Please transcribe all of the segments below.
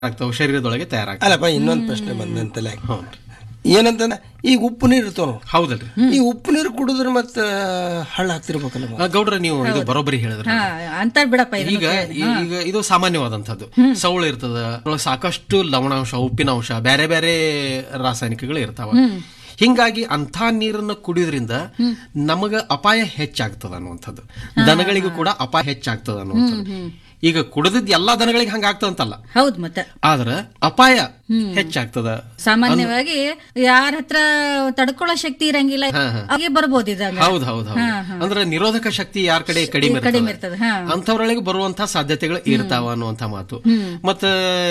ಆಗ್ತಾವ ಶರೀರದೊಳಗೆ ತಯಾರಾಗ್ತಾವ ಅಲ್ಲಪ್ಪ ಇನ್ನೊಂದು ಪ್ರಶ್ನೆ ಬಂದಂತಲ್ಲ ಏನಂತಂದ್ರೆ ಈಗ ಉಪ್ಪು ನೀರು ಇರ್ತಾವ ನೋಡು ಹೌದಲ್ರಿ ಈ ಉಪ್ಪು ನೀರು ಕುಡಿದ್ರೆ ಮತ್ತೆ ಹಳ್ಳ ಆಗ್ತಿರ್ಬೇಕಲ್ಲ ಆ, ಗೌಡ್ರ ನೀವು ಇದು ಬರೋಬ್ಬರಿ ಹೇಳಿದ್ರಿ ಹಾ ಅಂತಾರ್ ಬಿಡಪ್ಪ ಇದನ್ನ ಈಗ ಈ- ಈಗ ಇದು ಸಾಮಾನ್ಯವಾದಂತದ್ದು ಸೌಳು ಇರ್ತದ ಅದ್ರೊಳಗೆ ಸಾಕಷ್ಟು ಲವಣಾಂಶ ಉಪ್ಪಿನಾಂಶ ಬೇರೆ ಬೇರೆ ರಾಸಾಯನಿಕಗಳು ಇರ್ತಾವ ಹಿಂಗಾಗಿ ಅಂಥ ನೀರನ್ನು ಕುಡಿಯೋದ್ರಿಂದ ನಮಗ ಅಪಾಯ ಹೆಚ್ಚಾಗ್ತದ ಅನ್ನುವಂಥದ್ದು ದನಗಳಿಗೂ ಕೂಡ ಅಪಾಯ ಹೆಚ್ಚಾಗ್ತದ ಅನ್ನುವಂಥದ್ದು ಈಗ ಕುಡಿದಿದ್ ಎಲ್ಲಾ ದನಗಳಿಗೆ ಹಂಗಾಗ್ತದಂತಲ್ಲ ಹೌದ್ ಮತ್ತೆ ಆದ್ರ ಅಪಾಯ ಹೆಚ್ಚಾಗ್ತದ ಸಾಮಾನ್ಯವಾಗಿ ಯಾರ ಹತ್ರ ತಡ್ಕೊಳ್ಳೋ ಶಕ್ತಿ ಇರಂಗಿಲ್ಲ ಹಾಗೆ ಬರ್ಬೋದು ಇದಾಗ ಹೌದ್ ಹೌದ್ ಹೌದು ಅಂದ್ರೆ ನಿರೋಧಕ ಶಕ್ತಿ ಯಾರ ಕಡೆ ಕಡಿಮೆ ಕಡಿಮೆ ಇರ್ತದೆ ಇರ್ತದೆ ಹಾ ಅಂಥವ್ರೊಳಗೆ ಬರುವಂತ ಸಾಧ್ಯತೆಗಳು ಇರ್ತಾವ ಅನ್ನುವಂತ ಮಾತು ಮತ್ತ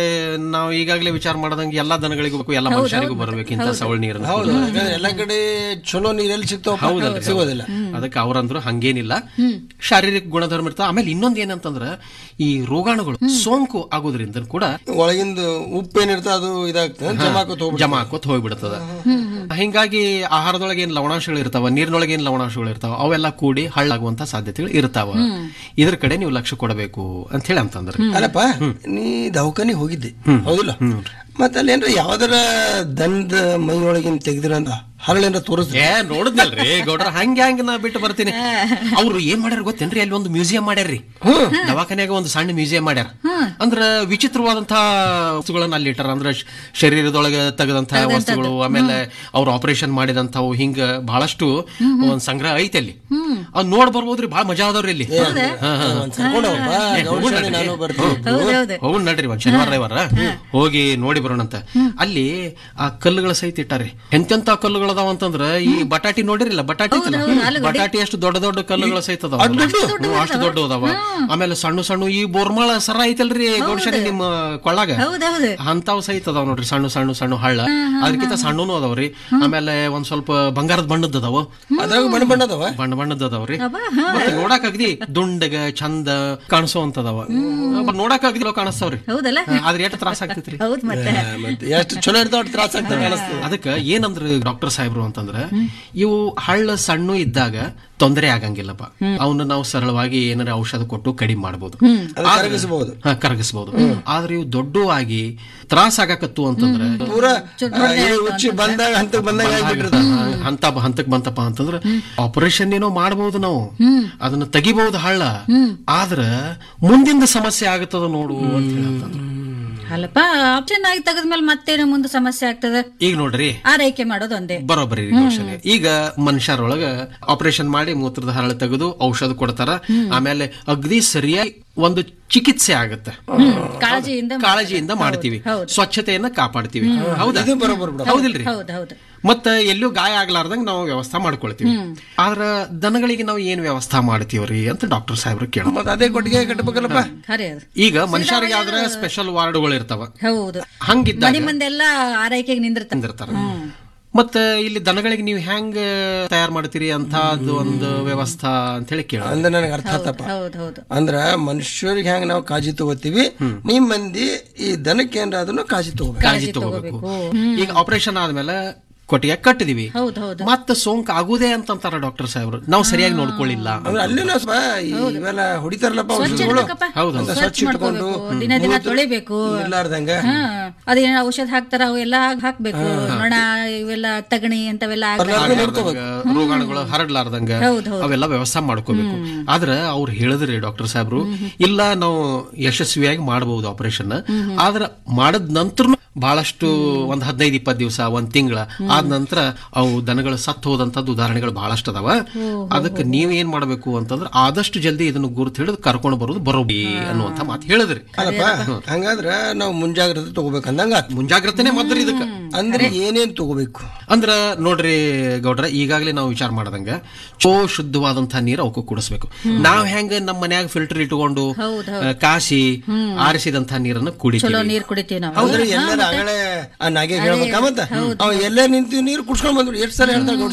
ನಾವು ಈಗಾಗಲೇ ವಿಚಾರ ಮಾಡದಂಗೆ ಎಲ್ಲಾ ದನಗಳಿಗೂ ಬೇಕು ಎಲ್ಲ ಮನುಷ್ಯರಿಗೂ ಬರ್ಬೇಕು ಇಂಥ ಸವಳ ನೀರನ್ನು ಹೌದು ಯಾಕಂದ್ರೆ ಎಲ್ಲ ಕಡೆ ಚಲೋ ನೀರೆಲ್ಲಿ ಸಿಗ್ತಾವ ಸಿಗೋದಿಲ್ಲ ಅದಕ್ಕೆ ಅವ್ರಂದ್ರು ಹಂಗೇನಿಲ್ಲ ಶಾರೀರಿಕ ಗುಣಧರ್ಮ ಇರ್ತಾವ ಆಮೇಲೆ ಇನ್ನೊಂದ್ ಏನಂತಂದ್ರ ಈ ರೋಗಾಣುಗಳು ಸೋಂಕು ಆಗೋದ್ರಿಂದ ಕೂಡ ಒಳಗಿಂದ ಉಪ್ಪೇನಿರ್ತ ಅದು ಇದಾಗ್ತದೆ ಜಮಾಕೋತ್ ಹೋಗ್ಬಿಡ್ತದೆ ಜಮಾ ಹಾಕೋತ್ ಹೋಗ್ಬಿಡ್ತದ ಹಿಂಗಾಗಿ ಆಹಾರದೊಳಗೆ ಏನ್ ಲವಣಾಂಶಗಳು ಇರ್ತಾವ ನೀರಿನೊಳಗೆ ಏನ್ ಲವಣಾಂಶಗಳು ಇರ್ತಾವ ಅವೆಲ್ಲ ಕೂಡಿ ಹಳ್ಳಾಗುವಂತ ಸಾಧ್ಯತೆಗಳು ಇರ್ತಾವ ಇದ್ರ ಕಡೆ ನೀವು ಲಕ್ಷ್ಯ ಕೊಡಬೇಕು ಅಂತ ಹೇಳಿ ಅಂತಂದ್ರೆ ಅಲ್ಲಪ್ಪ ನೀ ದವಾಖಾನಿ ಹೋಗಿದ್ದೆ ಹೌದಿಲ್ಲ ಮತ್ತೆ ಅಲ್ಲಿ ಏನ್ರ ಯಾವ್ದಾರ ದನದ ಮೈಯೊಳಗಿನ ತೆಗೆದಿರಂತ ಹರಳೇನ್ರ ತೋರಿಸ್ ಏ ನೋಡಿದ್ನಲ್ರಿ ಗೌಡ್ರ ಹಂಗ ಹಂಗ ನಾ ಬಿಟ್ಟು ಬರ್ತೀನಿ ಅವ್ರು ಏನ್ ಮಾಡ್ಯಾರ ಗೊತ್ತೇನ್ರಿ ಅಲ್ಲಿ ಒಂದು ಮ್ಯೂಸಿಯಂ ಮಾಡ್ಯಾರ್ರಿ ದವಾಖಾನ್ಯಾಗ ಒಂದು ಸಣ್ಣ ಮ್ಯೂಸಿಯಂ ಮಾಡ್ಯಾರ ಅಂದ್ರ ವಿಚಿತ್ರವಾದಂತಹ ವಸ್ತುಗಳನ್ನ ಅಲ್ಲಿ ಇಟ್ಟಾರ ಅಂದ್ರ ಶ- ಶರೀರದೊಳಗೆ ತೆಗೆದಂತಹ ವಸ್ತುಗಳು ಆಮೇಲೆ ಅವ್ರು ಆಪರೇಷನ್ ಮಾಡಿದಂಥವು ಹಿಂಗ ಬಹಳಷ್ಟು ಒಂದ್ ಸಂಗ್ರಹ ಐತಿ ಅಲ್ಲಿ ಅದ್ ನೋಡ್ ಬರ್ಬೋದ್ರಿ ಬಹಳ ಮಜಾ ಅದಾವ್ರಿ ಇಲ್ಲಿ ಒಂದ್ ಕರ್ಕೊಂಡ್ ಹೋಗಪ್ಪ, ಗೌಡ್ಶಾಲೆ ನಾನು ಬರ್ತೀನಿ ಹೌದೌದು ಹೋಗ್ ನಡ್ರಿ ಒಂದ್ ಶನಿವಾರ ರವಿವಾರ ಹೋಗಿ ನೋಡಿ ಬರೋಣಂತ ಅಲ್ಲಿ ಆ ಕಲ್ಲುಗಳ ಸಹಿತ ಇಟ್ಟಾರೆ ಎಂತೆಂತ ಕಲ್ಲುಗಳು ಅದಾವ ಅಂತಂದ್ರ ಈ ಬಟಾಟಿ ನೋಡಿರಿಲ್ಲ ಬಟಾಟಿ ಐತಲ್ಲ? ಬಟಾಟಿ ಅಷ್ಟು ದೊಡ್ಡ ದೊಡ್ಡ ಕಲ್ಲುಗಳ ಸಹಿತ ಅದಾವ ಹ್ಮ್, ಅಷ್ಟು ದೊಡ್ಡ ಅದಾವ ಆಮೇಲೆ ಸಣ್ಣ ಸಣ್ಣ ಈ ಬೋರ್ಮಾಳ ಸರ ಐತಲ್ರಿ ಗೌಡ್ಶಾಲಿ ನಿಮ್ಮ ಕೊಳ್ಳಾಗ ಹೌದೌದು ಅಂತಾವ್ ಸಹಿತ ಅದಾವ ನೋಡ್ರಿ ಸಣ್ಣ ಸಣ್ಣ ಸಣ್ಣ ಹಳ್ಳ ಅದಕ್ಕಿಂತ ಸಣ್ಣನು ಅದಾವ್ರಿ ಆಮೇಲೆ ಒಂದ್ ಸ್ವಲ್ಪ ಬಂಗಾರದ ಬಣ್ಣದ ಅದಾವ ಅದ್ರಾಗ ಬಣ್ಣ ಬಣ್ಣ ಅದಾವ ಬಣ್ಣ ಬಣ್ಣದ ಅದಾವ್ರಿ ಮತ್ತೆ ನೋಡಕ್ ಅಗದಿ ದುಂಡಗ ಚಂದ ಕಾಣಿಸೋವಂತದವ ನೋಡಕ್ ಅಗದಿ ಕಾಣಿಸ್ತಾವ್ರಿ ಹೌದಲ್ಲ ಆದ್ರೆ ಎಷ್ಟು ತ್ರಾಸ ಆಗ್ತೈತ್ರಿ ಹೌದ್ ಮತ್ತೆ ಮತ್ತೆ ಎಷ್ಟು ಚಲೋ ಇರ್ತಾವ ಅಷ್ಟು ತ್ರಾಸ ಆಗ್ತದೆ ಕಾಣಿಸ್ತದೆ ಅದಕ್ಕ ಏನಂದ್ರ ಡಾಕ್ಟರ್ ಸಾಹೇಬ್ರು ಅಂತಂದ್ರ ಇವು ಹಳ್ಳ ಸಣ್ಣ ಇದ್ದಾಗ ತೊಂದರೆ ಆಗಂಗಿಲ್ಲಪ್ಪ ಅವನ್ನ ನಾವು ಸರಳವಾಗಿ ಏನಾರ ಔಷಧ ಕೊಟ್ಟು ಕಡಿಮೆ ಮಾಡಬಹುದು ಕರಗಿಸಬಹುದು ಕರಗಿಸಬಹುದು ಆದ್ರೆ ಇವು ದೊಡ್ಡವಾಗಿ ತ್ರಾಸ ಆಗಾಕತ್ತು ಅಂತಂದ್ರ ಪೂರಾ ಆ, ಈ ಉಚ್ಚಿ ಬಂದಾಗ ಹಂತಕ್ಕೆ ಬಂದಾಗ ಆಗ್ಬಿಟ್ಟಿರ್ತಾವ ಹಂತ ಹಂತಕ್ ಬಂತಪ್ಪ ಅಂತಂದ್ರ ಆಪರೇಷನ್ ಏನೋ ಮಾಡಬಹುದು ನಾವು ಅದನ್ನ ತೆಗಿಬಹುದು ಹಳ್ಳ ಆದ್ರ ಮುಂದಿನ ಸಮಸ್ಯೆ ಆಗತ್ತದ ನೋಡು ಅಂತ ಹೇಳಿ ಅಂತಂದ್ರು. ಅಲ್ಲಪ್ಪ ಆಪ್ಷನ್ ಆಗಿ ತೆಗೆದ್ಮೇಲೆ ಮತ್ತೇನು ಮುಂದೆ ಸಮಸ್ಯೆ ಆಗ್ತದೆ ಈಗ ನೋಡ್ರಿ ಆರೈಕೆ ಮಾಡೋದು ಒಂದೇ ಬರೋಬ್ಬರಿ ಕೌಶಲ್ಯ ಈಗ ಮನುಷ್ಯರೊಳಗ ಆಪರೇಷನ್ ಮಾಡಿ ಮೂತ್ರದ ಹರಳು ತೆಗೆದು ಔಷಧ ಕೊಡ್ತಾರ ಆಮೇಲೆ ಅಗದಿ ಸರಿಯಾಗಿ ಒಂದು ಚಿಕಿತ್ಸೆ ಆಗತ್ತೆ ಕಾಳಜಿಯಿಂದ ಕಾಳಜಿಯಿಂದ ಮಾಡ್ತೀವಿ ಸ್ವಚ್ಛತೆಯನ್ನ ಕಾಪಾಡ್ತೀವಿ ಹೌದಾ ಇದು ಬರೋಬ್ಬರ್ ಬಿಡ ಹೌದಿಲ್ರಿ ಹೌದು ಹೌದು ಮತ್ತ ಎಲ್ಲೂ ಗಾಯ ಆಗ್ಲಾರ್ದಂಗ ನಾವು ವ್ಯವಸ್ಥೆ ಮಾಡ್ಕೊಳ್ತೀವಿ ಆದ್ರ ದನಗಳಿಗೆ ನಾವು ಏನ್ ವ್ಯವಸ್ಥೆ ಮಾಡ್ತೀವ್ರಿ ಅಂತ ಡಾಕ್ಟರ್ ಸಾಹೇಬ್ರು ಕೇಳ ಮತ್ತೆ ಅದೇ ಕೊಟ್ಟಿಗೆ ಕಟ್ಟಬೇಕಲ್ಲಪ್ಪ ಖರೆ ಅದು ಈಗ ಮನುಷ್ಯರಿಗೆ ಆದ್ರೆ ಸ್ಪೆಷಲ್ ವಾರ್ಡ್ಗಳು ಇರ್ತಾವ ಹೌದು ಹಂಗಿದ್ದಾಗ ಮನೆ ಮಂದೆಲ್ಲ ಆರೈಕೆಗೆ ನಿಂದಿರ್ತಾರೆ ತಂದಿರ್ತಾರ ಮತ್ತ ಇಲ್ಲಿ ದನಗಳಿಗೆ ನೀವು ಹೆಂಗ್ ತಯಾರು ಮಾಡ್ತೀರಿ ಅಂತದ್ದು ಒಂದು ವ್ಯವಸ್ಥಾ ಅಂತ ಹೇಳಿ ಕೇಳ ಅಂದ್ರೆ ನನಗೆ ಅರ್ಥ ಆತಪ್ಪ ಹೌದು ಹೌದು ಅಂದ್ರ ಮನುಷ್ಯರಿಗೆ ಹೆಂಗ್ ನಾವು ಕಾಳಜಿ ತಗೋತೀವಿ ನಿಮ್ ಮಂದಿ ಈ ದನಕ್ಕೆ ಏನ್ರ ಅದನ್ನು ಕಾಳಜಿ ತಗೋಬೇಕು ಕಾಳಜಿ ತಗೋಬೇಕು ಈಗ ಆಪರೇಷನ್ ಆದ್ಮೇಲೆ ಕೊಟ್ಟಿಗೆ ಕಟ್ಟಿದೀವಿ ಹೌದು ಹೌದು ಮತ್ತೆ ಸೋಂಕು ಆಗುದೇ ಅಂತಂತಾರ ಡಾಕ್ಟರ್ ಸಾಹೇಬ್ರು ನಾವು ಸರಿಯಾಗಿ ನೋಡ್ಕೊಳ್ಳಿಲ್ಲ ಅಂದ್ರೆ ಅಲ್ಲಿನೂ ಸ್ವಲ್ಪ ಈ ಇವೆಲ್ಲ ಹೊಡಿತಾರಲ್ಲಪ್ಪ ಔಷಧಿಗಳು ಇಡ್ಬೇಕಪ್ಪ. ಹೌದು ಅಂತ ಸ್ವಚ್ಛ ಸ್ವಚ್ಛ ಇಟ್ಕೊಂಡು ಮಾಡ್ಕೋಬೇಕು ದಿನ ದಿನ ತೊಳಿಬೇಕು ಇರ್ಲಾರ್ದಂಗ ಹಾ ಅದೇನ ಔಷಧ ಹಾಕ್ತಾರ ಅವೆಲ್ಲ ಹಾಕ್ಬೇಕು ನೊಣ ಇವೆಲ್ಲ ತಗಣಿ ಅಂತವೆಲ್ಲ ಆಗ್ಬಾರ್ದು. ರೋಗಾಣುಗಳು ಹರಡ್ಲಾರ್ದಂಗ ಹೌದು, ಅವೆಲ್ಲ ವ್ಯವಸ್ಥೆ ಮಾಡ್ಕೋಬೇಕು ಆದ್ರ ಅವ್ರು ಹೇಳಿದ್ರಿ ಡಾಕ್ಟರ್ ಸಾಹೇಬ್ರು ಇಲ್ಲ ನಾವು ಯಶಸ್ವಿಯಾಗಿ ಮಾಡಬಹುದು ಆಪರೇಷನ್ ಆದ್ರ ಮಾಡದ್ ನಂತರ ಬಹಳಷ್ಟು ಒಂದ್ ಹದಿನೈದು ಇಪ್ಪತ್ತು ದಿವಸ ಒಂದ್ ತಿಂಗಳ ಆದ ನಂತರ ಅವು ದನಗಳು ಸತ್ತು ಹೋದಂತದ್ದು ಉದಾಹರಣೆಗಳು ಬಹಳಷ್ಟು ಅದಾವ ಅದಕ್ಕೆ ನೀವ್ ಏನ್ ಮಾಡ್ಬೇಕು ಅಂತಂದ್ರೆ ಆದಷ್ಟು ಜಲ್ದಿ ಇದನ್ನ ಗುರುತು ಹಿಡಿದು ಕರ್ಕೊಂಡು ಬರೋದು ಬರೋಬಿ ಅನ್ನುವಂತ ಮಾತು ಹೇಳಿದ್ರಿ ಅಲ್ಲಪ್ಪ ಹಂಗಾದ್ರ ನಾವು ಮುಂಜಾಗ್ರತೆ ತಗೋಬೇಕು ಅಂದಂಗ ಆತ್. ಮುಂಜಾಗ್ರತೆನೆ ಮದ್ರಿ ಇದಕ್ಕ ಅಂದ್ರೆ ಏನೇನ್ ತಗೋಬೇಕು ಅಂದ್ರ ನೋಡ್ರಿ ಗೌಡ್ರ ಈಗಾಗಲೇ ನಾವು ವಿಚಾರ ಮಾಡದಂಗ ಚೋ ಶುದ್ಧವಾದಂತಹ ನೀರು ಅವಕ್ಕೆ ಕುಡಿಸ್ಬೇಕು ನಾವ್ ಹೆಂಗ ನಮ್ಮ ಮನ್ಯಾಗ ಫಿಲ್ಟರ್ ಇಟ್ಕೊಂಡು ಆ, ಕಾಸಿ ಆರಿಸಿದಂತಹ ನೀರನ್ನ ಚಲೋ ಕುಡಿತೀವಿ ನೀರ್ ಕುಡಿತೀವಿ ನಾವು ಹೌದ್ರಿ ಎಲ್ಲರ ಆಗಲೇ ಆ ನಾಗೆ ಹೇಳ್ಬೇಕ ಮತ್ತ ಅವ ಎಲ್ಲೇ ನಿಂತು ನೀರು ಕುಡ್ಸ್ಕೊಂಡ್ ಬಂದ್ರು ಎಷ್ಟ್ ಸಲ ಹೇಳ್ತಾರ ಗೌಡ್ಸಣಿ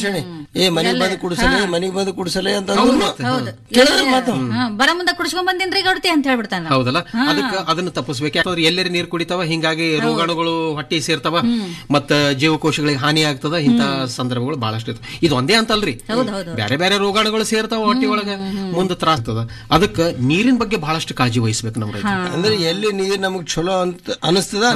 ಏ ಮನೆಗ್ ಬಂದು ಕುಡಿಸಲೇ ಮನೆಗ್ ಬಂದು ಕುಡಿಸಲೇ ಅಂತ ಅಂದ್ರು ಹೌದು ಕೇಳಿದ್ರೆ ಮಾತು ಹಾ, ಬರ ಮುಂದೆ ಕುಡಿಸ್ಕೊಂಡ್ ಬಂದಿನ್ರಿ ಗೌಡ್ತಿ ಅಂತ ಹೇಳ್ಬಿಡ್ತಾನ ಹೌದಲ್ಲ ಅದಕ್ಕ ಅದನ್ನ ತಪ್ಪಿಸ್ಬೇಕು ಯಾಕಂದ್ರೆ ಎಲ್ಲೆರೆ ನೀರು ಕುಡಿತಾವ ಹಿಂಗಾಗಿ ರೋಗಾಣುಗಳು ಹೊಟ್ಟಿ ಸೇರ್ತಾವ ಮತ್ತ ಜೀವಕೋಶಗಳಿಗೆ ಹಾನಿ ಆಗ್ತದ ಇಂತ ಸಂದರ್ಭಗಳು ಬಹಳಷ್ಟು ಇರ್ತವೆ ಇದು ಒಂದೇ ಅಂತಲ್ರಿ ಬೇರೆ ಬೇರೆ ರೋಗಾಣುಗಳು ಸೇರ್ತಾವ ಹೊಟ್ಟಿ ಒಳಗ ಮುಂದೆ ತ್ರಾಸ ಆಗ್ತದ ಅದಕ್ಕ ನೀರಿನ ಬಗ್ಗೆ ಬಹಳಷ್ಟು ಕಾಳಜಿ ವಹಿಸ್ಬೇಕು ನಮ್ಮ ರೈತರು ಅಂದ್ರೆ ಎಲ್ಲಿ ನೀರ್ ನಮಗ್ ಚಲೋ ಅಂತ ಅನಿಸ್ತದ